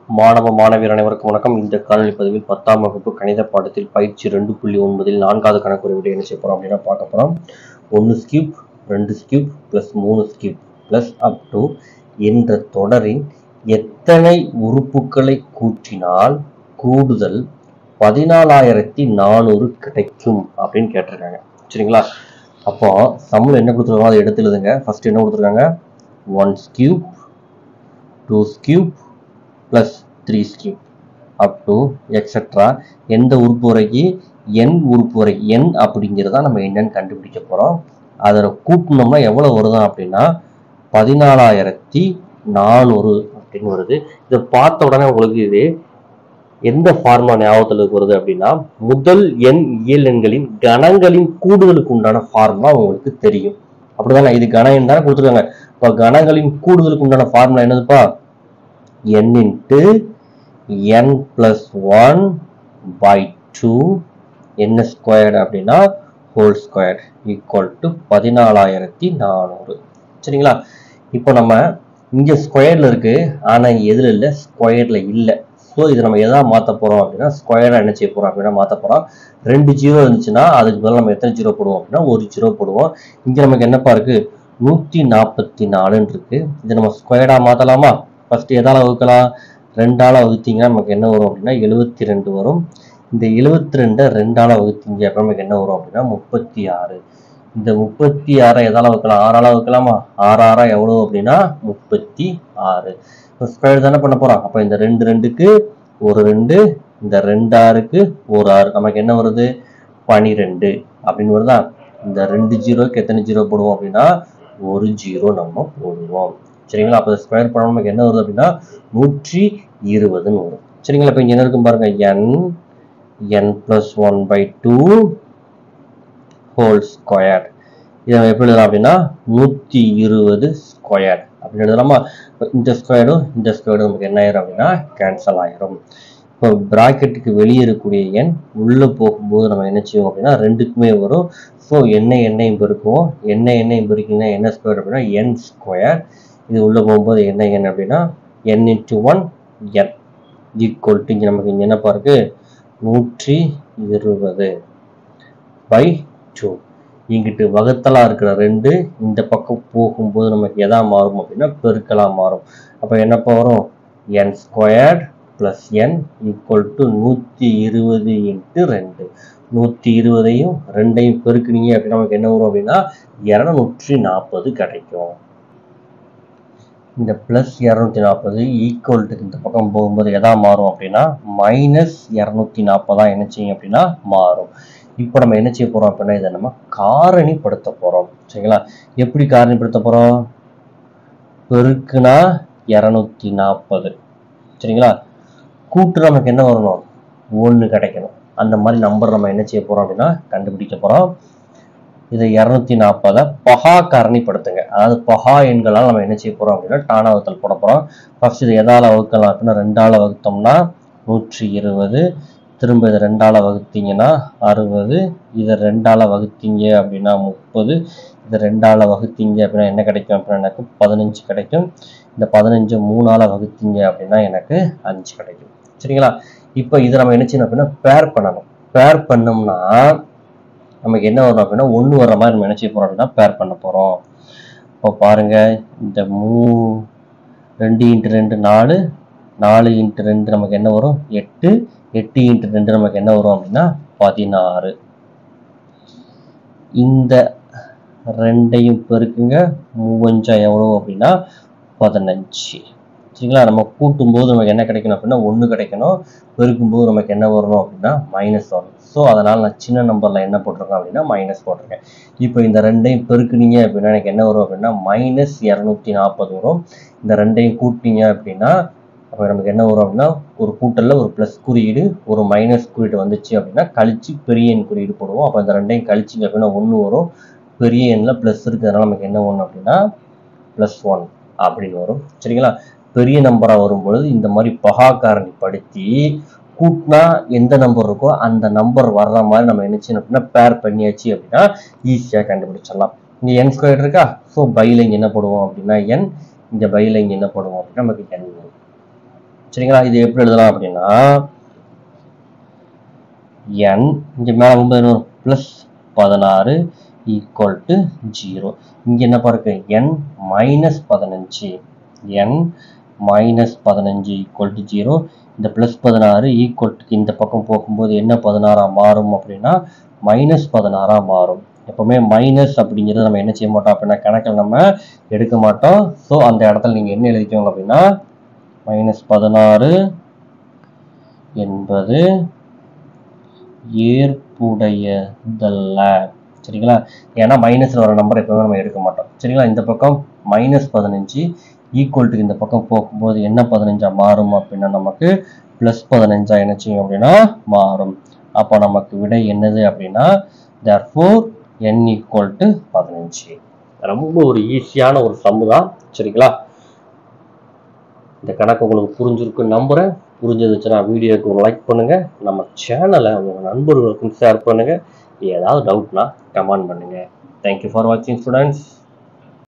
மாணவ மாணவியர் அனைவருக்கும் வணக்கம் இந்த காணொலி பதிவில் பத்தாம் வகுப்பு கணித பாடத்தில் பயிற்சி ரெண்டு புள்ளி ஒன்பதில் நான்காவது கணக்கு விட என்ன செய்ய போறோம் அப்படின்னா பார்க்க போறோம் ஒன்று ஸ்கியூப் ரெண்டு ஸ்கியூப் பிளஸ் மூணு ஸ்கியூப் பிளஸ் அப் டு என்ற தொடரின் எத்தனை உறுப்புகளை கூட்டினால் கூடுதல் பதினாலாயிரத்தி நானூறு கிடைக்கும் அப்படின்னு கேட்டிருக்காங்க சரிங்களா அப்போ சம்மில் என்ன கொடுத்துருக்காங்க அதை எடுத்து எழுதுங்க ஃபர்ஸ்ட் என்ன கொடுத்துருக்காங்க one cube two cube plus three cube up to extra எந்த உறுப்பு வரைக்கும் என் உறுப்பு வரை என் அப்படிங்கிறத நம்ம என்னன்னு கண்டுபிடிக்க போகிறோம் அதில் கூட்டினோம்னா எவ்வளோ வருதா அப்படின்னா பதினாலாயிரத்தி நானூறு அப்படின்னு வருது இதை பார்த்த உடனே உங்களுக்கு இது எந்த ஃபார்முலா ஞாபகத்தில் வருது அப்படின்னா முதல் எண் இயல் எண்களின் கணங்களின் கூடுதலுக்கு உண்டான ஃபார்முலா உங்களுக்கு தெரியும் அப்படிதானே இது கண எண் தானே கொடுத்துருக்காங்க இப்போ கணங்களின் கூடுதலுக்கு உண்டான ஃபார்முலா என்னதுப்பா n into n plus 1 by 2 n squared அப்படின்னா whole squared equal to பதினாலாயிரத்தி நானூறு சரிங்களா இப்போ நம்ம இங்க ஸ்கொயர்ல இருக்கு ஆனா இங்க எதுல இல்லை ஸ்கொயர்ல இல்லை ஸோ இதை நம்ம எதா மாற்ற போறோம் அப்படின்னா ஸ்கொயரா என்ன செய்ய போறோம் அப்படின்னா மாற்ற போறோம் ரெண்டு ஜீரோ இருந்துச்சுன்னா அதுக்கு பதிலா நம்ம எத்தனை ஜீரோ போடுவோம் அப்படின்னா ஒரு ஜீரோ போடுவோம் இங்க நமக்கு என்னப்பா இருக்கு நூத்தி நாற்பத்தி நாலுன்னு இருக்கு இதை நம்ம ஸ்கொயர்டா மாத்தலாமா ஃபர்ஸ்ட் எதால வகுக்கலாம் ரெண்டால வகுத்தீங்கன்னா நமக்கு என்ன வரும் அப்படின்னா எழுபத்தி ரெண்டு வரும் இந்த எழுபத்தி ரெண்டை ரெண்டால வகுத்தீங்க அப்புறம் நமக்கு என்ன வரும் அப்படின்னா முப்பத்தி ஆறு இந்த முப்பத்தி ஆறை எதால வகுக்கலாம் ஆறால வகுக்கலாமா ஆறு ஆறா எவ்வளவு அப்படின்னா முப்பத்தி ஆறு இப்போ ஸ்கொயர் தானே பண்ண போறோம் அப்போ இந்த ரெண்டு ரெண்டுக்கு ஒரு ரெண்டு இந்த ரெண்டு ஆறுக்கு ஒரு ஆறு நமக்கு என்ன வருது பனிரெண்டு அப்படின்னு வருதா இந்த ரெண்டு ஜீரோக்கு எத்தனை ஜீரோ போடுவோம் அப்படின்னா ஒரு ஜீரோ நம்ம போடுவோம் சரிங்களா அப்போ ஸ்கொயர் பண்ண நமக்கு என்ன வருது அப்படின்னா நூற்றி இருபதுன்னு வரும் சரிங்களா இப்போ இங்கே என்ன இருக்கும் பாருங்க n n plus one by two whole square இதை நம்ம எப்படி எழுதலாம் அப்படின்னா நூற்றி இருபது ஸ்கொயர் அப்படின்னு எழுதலாமா இப்போ இந்த ஸ்கொயரும் இந்த ஸ்கொயரும் நமக்கு என்ன ஆயிரும் அப்படின்னா கேன்சல் ஆயிரும் இப்போ ப்ராக்கெட்டுக்கு வெளியே இருக்கக்கூடிய எண் உள்ளே போகும்போது நம்ம என்ன செய்வோம் அப்படின்னா ரெண்டுக்குமே வரும் ஸோ என்ன எண்ணையும் பெருக்குவோம் என்ன எண்ணையும் பெருக்கிங்கன்னா என்ன ஸ்கொயர் அப்படின்னா என் ஸ்கொயர் இது உள்ளே போகும்போது என்ன எண் அப்படின்னா n into one n equal to இங்கே நமக்கு இங்கே என்னப்பா இருக்கு நூற்றி இருபது பை டூ இங்கிட்டு வகுத்தலா இருக்கிற ரெண்டு இந்த பக்கம் போகும்போது நமக்கு எதா மாறும் அப்படின்னா பெருக்கலா மாறும் அப்போ என்னப்பா வரும் n squared plus n equal to நூற்றி இருபது இன்ட்டு ரெண்டு நூற்றி இருபதையும் ரெண்டையும் பெருக்குனீங்க அப்படின்னா நமக்கு என்ன வரும் அப்படின்னா இரநூற்றி நாற்பது கிடைக்கும் இந்த ப்ளஸ் இரநூத்தி நாற்பது ஈக்குவல்ட்டுக்கு இந்த பக்கம் போகும்போது எதா மாறும் அப்படின்னா மைனஸ் இரநூத்தி நாற்பதா என்ன செய்யும் அப்படின்னா மாறும் இப்போ நம்ம என்ன செய்ய போறோம் அப்படின்னா இதை நம்ம காரணிப்படுத்த போறோம் சரிங்களா எப்படி காரணிப்படுத்த போறோம் பெருக்குனா இரநூத்தி நாற்பது சரிங்களா கூட்டு நமக்கு என்ன வரணும் ஒன்று கிடைக்கணும் அந்த மாதிரி நம்பர் நம்ம என்ன செய்ய போறோம் அப்படின்னா கண்டுபிடிக்க போறோம் இதை இரநூத்தி நாற்பதை பகா காரணிப்படுத்துங்க அதாவது பகா எண்களால் நம்ம என்ன செய்ய போறோம் அப்படின்னா டானா வகுத்தல் போட போறோம் ஃபர்ஸ்ட் இது எதால வகுக்கலாம் அப்படின்னா ரெண்டால வகுத்தோம்னா நூற்றி இருபது திரும்ப இதை ரெண்டால வகுத்தீங்கன்னா அறுபது இதை ரெண்டால வகுத்தீங்க அப்படின்னா முப்பது இதை ரெண்டால வகுத்தீங்க அப்படின்னா என்ன கிடைக்கும் அப்படின்னா எனக்கு பதினஞ்சு கிடைக்கும் இந்த பதினஞ்சு மூணால வகுத்தீங்க அப்படின்னா எனக்கு அஞ்சு கிடைக்கும் சரிங்களா இப்போ இதை நம்ம என்ன செய்யணும் அப்படின்னா பேர் பண்ணணும் பேர் பண்ணோம்னா நமக்கு என்ன வரும் அப்படின்னா ஒன்று வர்ற மாதிரி நம்ம என்ன செய்ய போறோம் அப்படின்னா பேர் பண்ண போறோம் இப்போ பாருங்க இந்த மூ ரெண்டு இன்ட்டு ரெண்டு நாலு நாலு இன்ட்டு ரெண்டு நமக்கு என்ன வரும் எட்டு எட்டு இன்ட்டு ரெண்டு நமக்கு என்ன வரும் அப்படின்னா பதினாறு இந்த ரெண்டையும் பெருக்குங்க மூவஞ்சா எவ்வளோ அப்படின்னா பதினஞ்சு சரிங்களா நம்ம கூட்டும்போது நமக்கு என்ன கிடைக்கணும் அப்படின்னா ஒன்று கிடைக்கணும் பெருக்கும்போது நமக்கு என்ன வரணும் அப்படின்னா மைனஸ் வரும் ஸோ அதனால் நான் சின்ன நம்பரில் என்ன போட்டிருக்கேன் அப்படின்னா மைனஸ் போட்டிருக்கேன் இப்போ இந்த ரெண்டையும் பெருக்குனீங்க அப்படின்னா எனக்கு என்ன வரும் அப்படின்னா மைனஸ் இரநூத்தி நாற்பது வரும் இந்த ரெண்டையும் கூட்டினீங்க அப்படின்னா அப்போ நமக்கு என்ன வரும் அப்படின்னா ஒரு கூட்டலில் ஒரு ப்ளஸ் குறியீடு ஒரு மைனஸ் குறியீடு வந்துச்சு அப்படின்னா கழிச்சு பெரிய எண் குறியீடு போடுவோம் அப்போ இந்த ரெண்டையும் கழிச்சிங்க அப்படின்னா ஒன்று வரும் பெரிய எண்ணில் ப்ளஸ் இருக்கிறதுனால நமக்கு என்ன ஒன்று அப்படின்னா ப்ளஸ் ஒன் அப்படின்னு வரும் சரிங்களா பெரிய நம்பராக வரும்பொழுது இந்த மாதிரி பகா காரணி படுத்தி கூட்டினா எந்த நம்பர் இருக்கோ அந்த நம்பர் வர்ற மாதிரி நம்ம என்ன செய்யணும் அப்படின்னா பேர் பண்ணியாச்சு அப்படின்னா ஈஸியாக கண்டுபிடிச்சிடலாம் இங்கே என் ஸ்கொயர் இருக்கா ஸோ பையில் இங்கே என்ன போடுவோம் அப்படின்னா என் இந்த பையில் இங்கே என்ன போடுவோம் அப்படின்னா நமக்கு என் வரும் சரிங்களா இது எப்படி எழுதலாம் அப்படின்னா என் இங்கே மேலே ஒன்பது ப்ளஸ் பதினாறு ஈக்குவல் டு ஜீரோ இங்கே என்னப்பா இருக்கு என் மைனஸ் பதினஞ்சு என் மைனஸ் பதினஞ்சு ஈக்குவல் டு ஜீரோ இந்த ப்ளஸ் பதினாறு ஈக்குவல் டு இந்த பக்கம் போகும்போது என்ன பதினாறாக மாறும் அப்படின்னா மைனஸ் பதினாறாக மாறும் எப்போவுமே மைனஸ் அப்படிங்கிறது நம்ம என்ன செய்ய மாட்டோம் அப்படின்னா கணக்கில் நம்ம எடுக்க மாட்டோம் ஸோ அந்த இடத்துல நீங்கள் என்ன எழுதிக்கோங்க அப்படின்னா மைனஸ் பதினாறு என்பது ஏற்புடையதல்ல சரிங்களா ஏன்னா மைனஸில் வர நம்பர் எப்பவுமே நம்ம எடுக்க மாட்டோம் சரிங்களா இந்த பக்கம் மைனஸ் பதினஞ்சு ஈக்குவல் டு இந்த பக்கம் போகும்போது என்ன பதினஞ்சா மாறும் அப்படின்னா நமக்கு ப்ளஸ் பதினஞ்சா என்ன செய்யும் அப்படின்னா மாறும் அப்போ நமக்கு விடை என்னது அப்படின்னா தேர்ஃபோர் என் ஈக்குவல் டு பதினஞ்சு ரொம்ப ஒரு ஈஸியான ஒரு சம்மு தான் சரிங்களா இந்த கணக்கு உங்களுக்கு புரிஞ்சிருக்குன்னு நம்புகிறேன் புரிஞ்சதுச்சுன்னா வீடியோக்கு ஒரு லைக் பண்ணுங்கள் நம்ம சேனலை உங்கள் நண்பர்களுக்கும் ஷேர் பண்ணுங்கள் ஏதாவது டவுட்னா கமெண்ட் பண்ணுங்கள் தேங்க்யூ ஃபார் வாட்சிங் ஸ்டூடெண்ட்ஸ்